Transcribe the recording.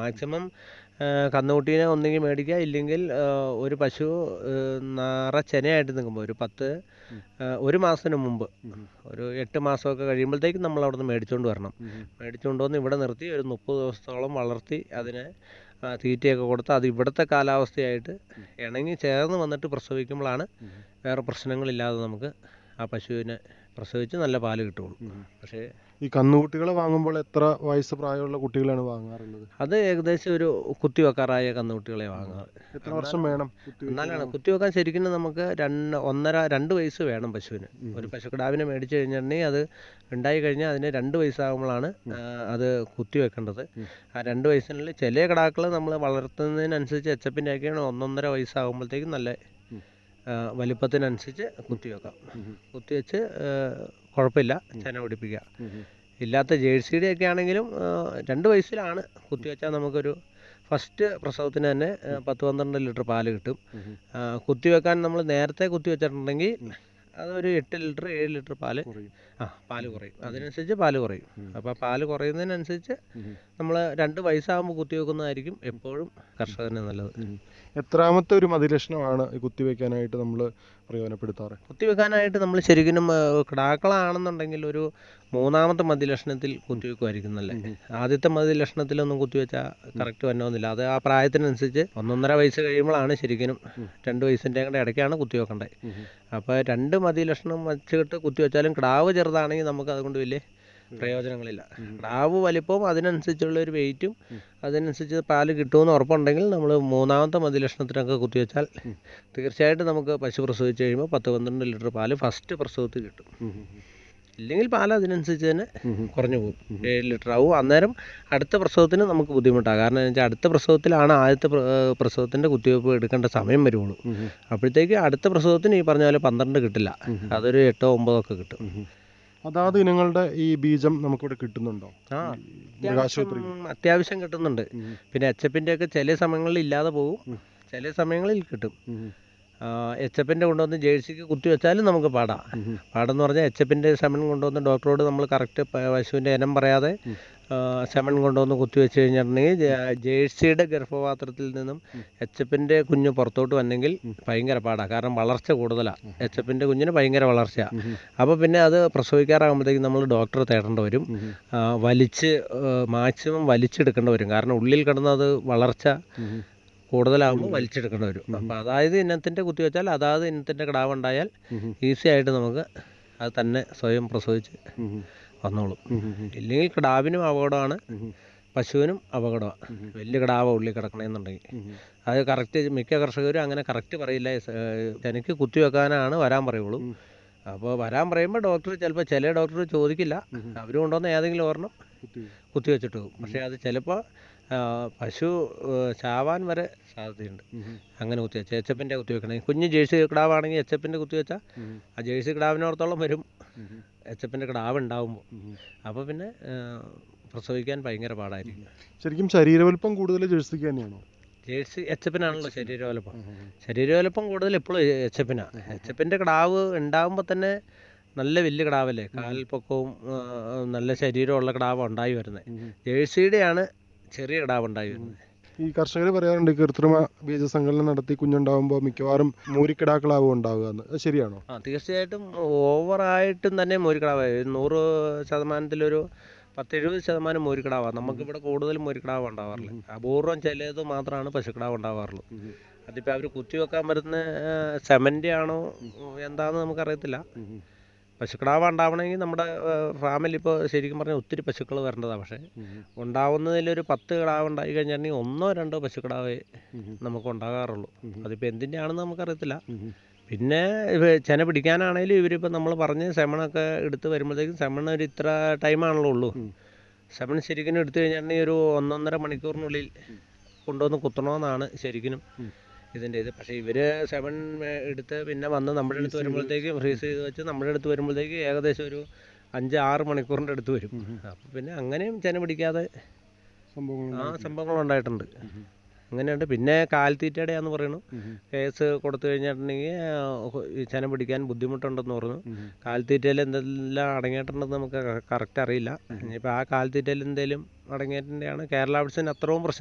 maximum കന്നുകുട്ടീനെ ഒന്നെങ്കിൽ മേടിക്കുക ഇല്ലെങ്കിൽ ആ, ഒരു പശു നിറ ചെനയായിട്ട് നിൽക്കുമ്പോൾ ഒരു പത്ത് ആ, ഒരു മാസത്തിന് മുമ്പ് ഒരു എട്ട് മാസമൊക്കെ കഴിയുമ്പോഴത്തേക്കും നമ്മൾ അവിടെ നിന്ന് മേടിച്ചുകൊണ്ട് വരണം മേടിച്ചുകൊണ്ട് വന്ന് ഇവിടെ നിർത്തി ഒരു മുപ്പത് ദിവസത്തോളം വളർത്തി അതിനെ ആ, തീറ്റയൊക്കെ കൊടുത്ത് അത് ഇവിടുത്തെ കാലാവസ്ഥയായിട്ട് ഇണങ്ങി ചേർന്ന് വന്നിട്ട് പ്രസവിക്കുമ്പോഴാണ് വേറെ പ്രശ്നങ്ങളില്ലാതെ നമുക്ക് ആ പശുവിനെ പ്രസവിച്ച് നല്ല പാല് കിട്ടുള്ളൂ പക്ഷേ ഈ കന്നുകുട്ടികളെ വാങ്ങുമ്പോൾ എത്ര വയസ്സ് പ്രായമുള്ള കുട്ടികളാണ് വാങ്ങാറുള്ളത് അത് ഏകദേശം ഒരു കുത്തിവെക്കാറായ കന്നുകുട്ടികളെ വാങ്ങാറ് എത്ര വർഷം വേണം കുത്തി എന്നാലാണ് കുത്തിവെക്കാൻ ശരിക്കും നമുക്ക് രണ്ട് ഒന്നര രണ്ട് വയസ്സ് വേണം പശുവിന് ഒരു പശുക്കിടാവിനെ മേടിച്ചു കഴിഞ്ഞിട്ടുണ്ടെങ്കിൽ അത് ഉണ്ടായി കഴിഞ്ഞാൽ അതിന് രണ്ട് വയസ്സാകുമ്പോഴാണ് ആ, അത് കുത്തിവെക്കേണ്ടത് ആ രണ്ട് വയസ്സിനുള്ളിൽ ചില കിടാക്കൾ നമ്മൾ വളർത്തുന്നതിനനുസരിച്ച് എച്ചപ്പിൻ്റെ ഒക്കെയാണ് ഒന്നൊന്നര വയസ്സാകുമ്പോഴത്തേക്കും നല്ല ആ, വലിപ്പത്തിനനുസരിച്ച് കുത്തിവെക്കാം കുത്തിവെച്ച് ആ, കുഴപ്പമില്ല ചെന പിടിപ്പിക്കുക ഇല്ലാത്ത ജേഴ്സിയുടെ ഒക്കെ ആണെങ്കിലും ആ, രണ്ട് വയസ്സിലാണ് കുത്തിവെച്ചാൽ നമുക്കൊരു ഫസ്റ്റ് പ്രസവത്തിന് തന്നെ ആ, പത്ത് പന്ത്രണ്ട് ലിറ്റർ പാല് കിട്ടും ആ, കുത്തിവെക്കാൻ നമ്മൾ നേരത്തെ കുത്തിവെച്ചിട്ടുണ്ടെങ്കിൽ അതൊരു എട്ട് ലിറ്റർ ഏഴ് ലിറ്റർ പാല് ആ പാല് കുറയും അതിനനുസരിച്ച് പാല് കുറയും അപ്പോൾ പാല് കുറയുന്നതിനനുസരിച്ച് നമ്മൾ രണ്ട് വയസ്സാകുമ്പോൾ കുത്തിവെക്കുന്നതായിരിക്കും എപ്പോഴും കർഷകന് നല്ലത് എത്രാമത്തെ ഒരു മതിലക്ഷണമാണ് ഈ കുത്തിവെക്കാനായിട്ട് നമ്മൾ പ്രയോജനപ്പെടുത്താറ് കുത്തിവെക്കാനായിട്ട് നമ്മൾ ശരിക്കും ആ, കിടാക്കളാണെന്നുണ്ടെങ്കിൽ ഒരു മൂന്നാമത്തെ മദ്യലക്ഷണത്തിൽ കുത്തിവെക്കുമായിരിക്കും നല്ലത് ആദ്യത്തെ മദ്യലക്ഷണത്തിലൊന്നും കുത്തിവെച്ചാൽ കറക്റ്റ് വന്നോന്നില്ല അത് ആ പ്രായത്തിനനുസരിച്ച് ഒന്നൊന്നര വയസ്സ് കഴിയുമ്പോഴാണ് ശരിക്കും രണ്ട് വയസ്സിൻ്റെ കൂടെ ഇടയ്ക്കാണ് കുത്തിവെക്കേണ്ടത് അപ്പോൾ രണ്ട് മദ്യലക്ഷണം വെച്ചിട്ട് കുത്തിവെച്ചാലും കിടാവ് ചെറുതാണെങ്കിൽ നമുക്ക് അതുകൊണ്ട് വലിയ പ്രയോജനങ്ങളില്ല കിടാവ് വലിപ്പവും അതിനനുസരിച്ചുള്ള ഒരു വെയിറ്റും അതിനനുസരിച്ച് പാല് കിട്ടുമെന്ന് ഉറപ്പുണ്ടെങ്കിൽ നമ്മൾ മൂന്നാമത്തെ മദ്യലക്ഷണത്തിനൊക്കെ കുത്തിവെച്ചാൽ തീർച്ചയായിട്ടും നമുക്ക് പശു പ്രസവിച്ച് കഴിയുമ്പോൾ പത്ത് പന്ത്രണ്ട് ലിറ്റർ പാല് ഫസ്റ്റ് പ്രസവത്തിൽ കിട്ടും ഇല്ലെങ്കിൽ പാൽ അതിനനുസരിച്ച് തന്നെ കുറഞ്ഞു പോകും ഏഴ് ലിറ്റർ ആവും അന്നേരം അടുത്ത പ്രസവത്തിന് നമുക്ക് ബുദ്ധിമുട്ടാണ് കാരണം എന്ന് വെച്ചാൽ അടുത്ത പ്രസവത്തിലാണ് ആദ്യത്തെ പ്ര- ഏർ പ്രസവത്തിൻ്റെ കുത്തിവയ്പ്പ് എടുക്കേണ്ട സമയം വരുള്ളൂ അപ്പോഴത്തേക്ക് അടുത്ത പ്രസവത്തിന് ഈ പറഞ്ഞ പോലെ പന്ത്രണ്ട് കിട്ടില്ല അതൊരു എട്ടോ ഒമ്പതോ ഒക്കെ കിട്ടും അതാത് ഇനങ്ങളുടെ ഈ ബീജം നമുക്കിവിടെ കിട്ടുന്നുണ്ടോ ആ മൃഗാശുപത്രി അത്യാവശ്യം അത്യാവശ്യം കിട്ടുന്നുണ്ട് പിന്നെ എച്ച് എപ്പിൻ്റെ ഒക്കെ ചില സമയങ്ങളിൽ ഇല്ലാതെ പോകും ചില സമയങ്ങളിൽ കിട്ടും എച്ച് എപ്പിൻ്റെ കൊണ്ടുവന്ന് ജേഴ്സിക്ക് കുത്തി വെച്ചാലും നമുക്ക് പാടാം പാടെന്ന് പറഞ്ഞാൽ എച്ച് എപ്പിൻ്റെ സെമൻ കൊണ്ടുവന്ന് ഡോക്ടറോട് നമ്മൾ കറക്റ്റ് പശുവിൻ്റെ ഇനം പറയാതെ ആ, സെമൻ കൊണ്ടുവന്ന് കുത്തി വെച്ച് കഴിഞ്ഞിട്ടുണ്ടെങ്കിൽ ജേ- ജേഴ്സിയുടെ ഗർഭപാത്രത്തിൽ നിന്നും എച്ച് എപ്പിൻ്റെ കുഞ്ഞ് പുറത്തോട്ട് വന്നെങ്കിൽ ഭയങ്കര പാടാണ് കാരണം വളർച്ച കൂടുതലാണ് എച്ച് എപ്പിൻ്റെ കുഞ്ഞിന് ഭയങ്കര വളർച്ചയാണ് അപ്പോൾ പിന്നെ അത് പ്രസവിക്കാറാകുമ്പോഴത്തേക്കും നമ്മൾ ഡോക്ടറെ തേടേണ്ടി വരും ആ, വലിച്ച് മാക്സിമം വലിച്ചെടുക്കേണ്ടി വരും കാരണം ഉള്ളിൽ കിടന്നത് വളർച്ച കൂടുതലാകുമ്പോൾ വലിച്ചെടുക്കേണ്ടി വരും അപ്പോൾ അതായത് ഇനത്തിൻ്റെ കുത്തി വെച്ചാൽ അതാത് ഇനത്തിൻ്റെ കിടാവ് ഉണ്ടായാൽ ഈസി ആയിട്ട് നമുക്ക് അത് തന്നെ സ്വയം പ്രസവിച്ച് വന്നോളും ഇല്ലെങ്കിൽ കിടാവിനും അപകടമാണ് പശുവിനും അപകടമാണ് വലിയ കിടാവ് ഉള്ളിൽ കിടക്കണമെന്നുണ്ടെങ്കിൽ അത് കറക്റ്റ് മിക്ക കർഷകരും അങ്ങനെ കറക്റ്റ് പറയില്ല ഏഹ് എനിക്ക് കുത്തി വെക്കാനാണ് വരാൻ പറയുള്ളൂ അപ്പോൾ വരാൻ പറയുമ്പോൾ ഡോക്ടർ ചിലപ്പോൾ ചില ഡോക്ടർ ചോദിക്കില്ല അവർ കൊണ്ടുവന്ന ഏതെങ്കിലും ഒരെണ്ണം കുത്തി വെച്ചിട്ട് പോകും പക്ഷേ അത് ചിലപ്പോൾ പശു ഏഹ് ചാവാൻ വരെ സാധ്യതയുണ്ട് അങ്ങനെ കുത്തി വെച്ചാൽ എച്ചപ്പിൻ്റെ കുത്തി വെക്കണേ കുഞ്ഞ് ജേഴ്സി കിടാവാണെങ്കിൽ എച്ചപ്പിൻ്റെ കുത്തി വെച്ചാൽ ആ ജേഴ്സി കിടാവിനോടത്തോളം വരും എച്ചപ്പിൻ്റെ കിടാവ് ഉണ്ടാവുമ്പോൾ അപ്പോൾ പിന്നെ ഏഹ് പ്രസവിക്കാൻ ഭയങ്കര പാടായിരിക്കും ശരിക്കും ശരീരവലുപ്പം കൂടുതൽ ജേഴ്സിക്ക് തന്നെയാണോ ജേഴ്സി എച്ചപ്പിനാണല്ലോ ശരീരവലുപ്പം ശരീരവലുപ്പം കൂടുതൽ എപ്പോഴും എച്ചപ്പിനാണ് എച്ചപ്പിൻ്റെ കിടാവ് ഉണ്ടാകുമ്പോൾ തന്നെ നല്ല വലിയ കിടാവല്ലേ കാൽപ്പൊക്കവും ആ, നല്ല ശരീരമുള്ള കിടാവ് ഉണ്ടായി വരുന്നത് ജേഴ്സിയുടെയാണ് ചെറിയ കിടാവ് ഉണ്ടായി വരുന്നത് ഈ കർഷകർ പറയാറുണ്ട് കൃത്രിമ ബീജസങ്കലനം നടത്തി കുഞ്ഞുണ്ടാവുമ്പോൾ മിക്കവാറും മൂരിക്കിടാക്കളാവും ഉണ്ടാവുക എന്ന് അത് ശരിയാണോ ആ തീർച്ചയായിട്ടും ഓവറായിട്ടും തന്നെ മോരിക്കിടാവ് നൂറ് ശതമാനത്തിലൊരു പത്തെഴുപത് ശതമാനം മോരിക്കിടാവാണ് നമുക്കിവിടെ കൂടുതലും മോരിക്കിടാവ് ഉണ്ടാവാറില്ല അപൂർവം ചിലത് മാത്രമാണ് പശുക്കിടാവ് ഉണ്ടാവാറുള്ളൂ അതിപ്പോൾ അവർ കുത്തിവെക്കാൻ വരുന്ന സെമൻ്റ് ആണോ എന്താണെന്ന് നമുക്കറിയത്തില്ല പശുക്കിടാവ് ഉണ്ടാവണമെങ്കിൽ നമ്മുടെ ഫാമിൽ ഇപ്പോൾ ശരിക്കും പറഞ്ഞാൽ ഒത്തിരി പശുക്കൾ വരേണ്ടതാണ് പക്ഷേ ഉണ്ടാവുന്നതിലൊരു പത്ത് കിടാവ് ഉണ്ടായി കഴിഞ്ഞിട്ടുണ്ടെങ്കിൽ ഒന്നോ രണ്ടോ പശുക്കിടാവേ നമുക്ക് ഉണ്ടാകാറുള്ളൂ അതിപ്പോൾ എന്തിൻ്റെ ആണെന്ന് നമുക്കറിയത്തില്ല പിന്നെ ഇവ ചെന പിടിക്കാനാണേലും ഇവരിപ്പോൾ നമ്മൾ പറഞ്ഞ് സെമണൊക്കെ എടുത്ത് വരുമ്പോഴത്തേക്കും സെമൺ ഒരു ഇത്ര ടൈമാണല്ലോ ഉള്ളൂ സെമൺ ശരിക്കും എടുത്തു കഴിഞ്ഞിട്ടുണ്ടെങ്കിൽ ഒരു ഒന്നൊന്നര മണിക്കൂറിനുള്ളിൽ കൊണ്ടുവന്ന് കുത്തണമെന്നാണ് ശരിക്കും ഇതിൻ്റെ ഇത് പക്ഷേ ഇവർ സെവൻ എടുത്ത് പിന്നെ വന്ന് നമ്മുടെ അടുത്ത് വരുമ്പോഴത്തേക്ക് ഫ്രീസ് ചെയ്ത് വെച്ച് നമ്മുടെ അടുത്ത് വരുമ്പോഴത്തേക്ക് ഏകദേശം ഒരു അഞ്ച് ആറ് മണിക്കൂറിൻ്റെ അടുത്ത് വരും അപ്പോൾ പിന്നെ അങ്ങനെയും ചെന പിടിക്കാതെ സംഭവങ്ങൾ ആ സംഭവങ്ങൾ ഉണ്ടായിട്ടുണ്ട് അങ്ങനെയുണ്ട് പിന്നെ കാൽത്തീറ്റയുടെയാന്ന് പറയുന്നു കേസ് കൊടുത്തു കഴിഞ്ഞിട്ടുണ്ടെങ്കിൽ ഈ ചെന പിടിക്കാൻ ബുദ്ധിമുട്ടുണ്ടെന്ന് പറഞ്ഞു കാൽത്തീറ്റയിൽ എന്തെല്ലാം അടങ്ങിയിട്ടുണ്ടെന്ന് നമുക്ക് കറക്റ്റ് അറിയില്ല ഇനിയിപ്പോൾ ആ കാൽത്തീറ്റയിൽ എന്തെങ്കിലും അടങ്ങിയതിൻ്റെയാണ് കേരള വിഡ്സിന് അത്രയും പ്രശ്നം